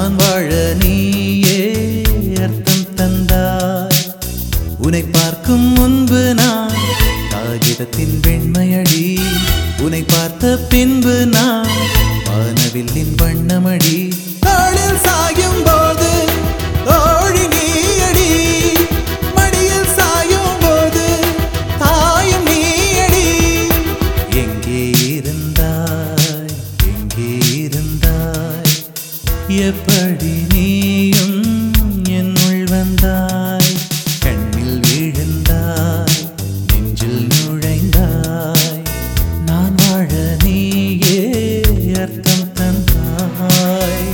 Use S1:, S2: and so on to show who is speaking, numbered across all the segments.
S1: நான் வாழ நீயே அர்த்தம் தந்தாய் உன்னை பார்க்கும் முன்பு நான் காகிதத்தின் வெண்மையடி உன்னை பார்த்த பின்பு நான் வானவில்லின் வண்ணமடி தாளில் சாயும் போது தோழி நீயடி மடியில் சாயும் போது தாயும் நீயடி எங்கே இருந்தாய் எங்கே இருந்தாய் எப்படி நீயும் என்னுள் வந்தாய் கண்ணில் விழுந்தாய் நெஞ்சில் நுழைந்தாய் நான் வாழ நீயே அர்த்தம் தந்தாய்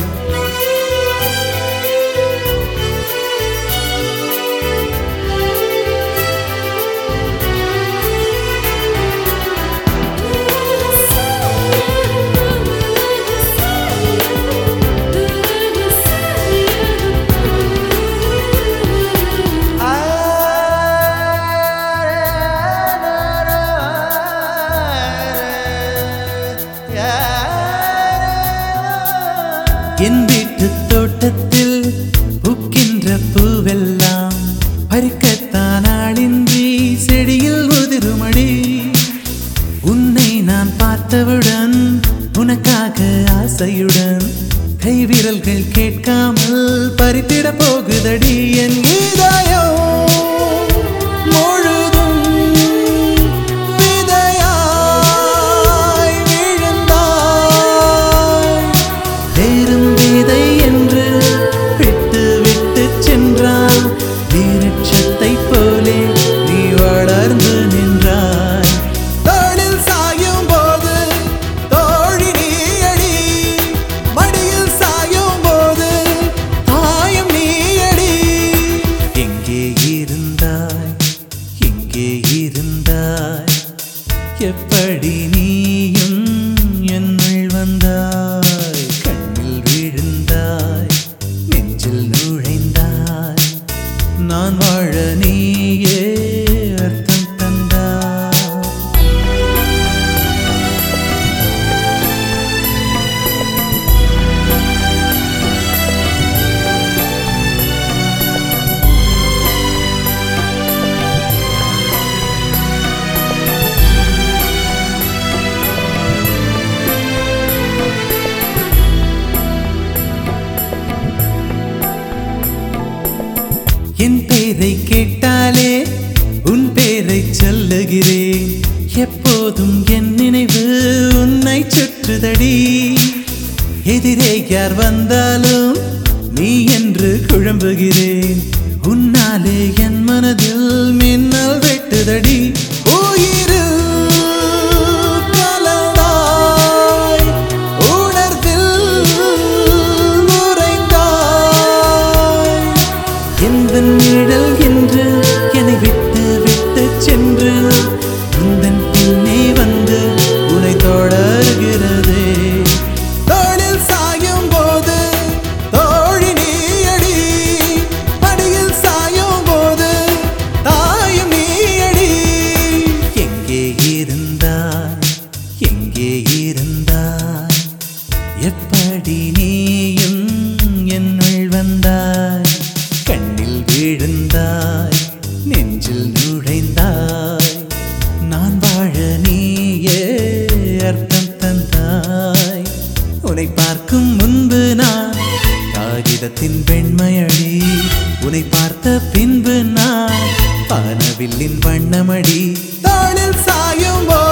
S1: என் வீட்டு தோட்டத்தில் பூக்கின்ற பூவெல்லாம் பறிக்கத்தான் ஆளின்றி செடியில் உதிருமடி உன்னை நான் பார்த்தவுடன் உனக்காக ஆசையுடன் கைவிரல்கள் கேட்காமல் பறித்திட போகுதடி என் இதயம் முழுதும் விதையாய் விழுந்தாய் வேறும் விதை என்று விட்டு விட்டு சென்றாய் வீரட்சத்தை போலே நீ வளர்ந்து நின்றாய் தோளில் சாயும் போது தோழி நீயடி மடியில் சாயும் போது தாயும் நீயடி எங்கே இருந்தாய் எங்கே இருந்தாய் எப்படி நீயும் என்னுள் வந்தாய் கண்ணில் விழுந்தாய் நெஞ்சில் நுழைந்தாய் நான் வாழ நீயே அர்த்தம் தந்தாய் என் பேரை கேட்டாலே உன் பேரை சொல்லுகிறேன் எப்போதும் என் நினைவு உன்னை சுற்றுதடி எதிரே யார் வந்தாலும் நீ என்று குழம்புகிறேன் உன்னாலே என் மனதில் மின்னல் வெட்டுதடி உயிரில் கலந்தாய் உணர்வில் உறைந்தாய் எந்த நிழல் என்று என்னை விட்டு விட்டு சென்று உந்தன் பின்னே வந்து உன்னை தொடர்கிறதே தோளில் சாயும் போது தோழி நீயடி மடியில் சாயும் போது தாயும் நீயடி எங்கே இருந்தாய் எங்கே இருந்தாய் எப்படி நீயும் என்னுள் வந்தாய் கண்ணில் விழுந்தாய் நெஞ்சில் நுழைந்தாய் நான் வாழ நீயே அர்த்தம் தந்தாய் உன்னை பார்க்கும் முன்பு நான் காகிதத்தின் வெண்மையடி உன்னை பார்த்த பின்பு நான் பானவில்லின் வண்ணமடி தாளில் சாயும் போது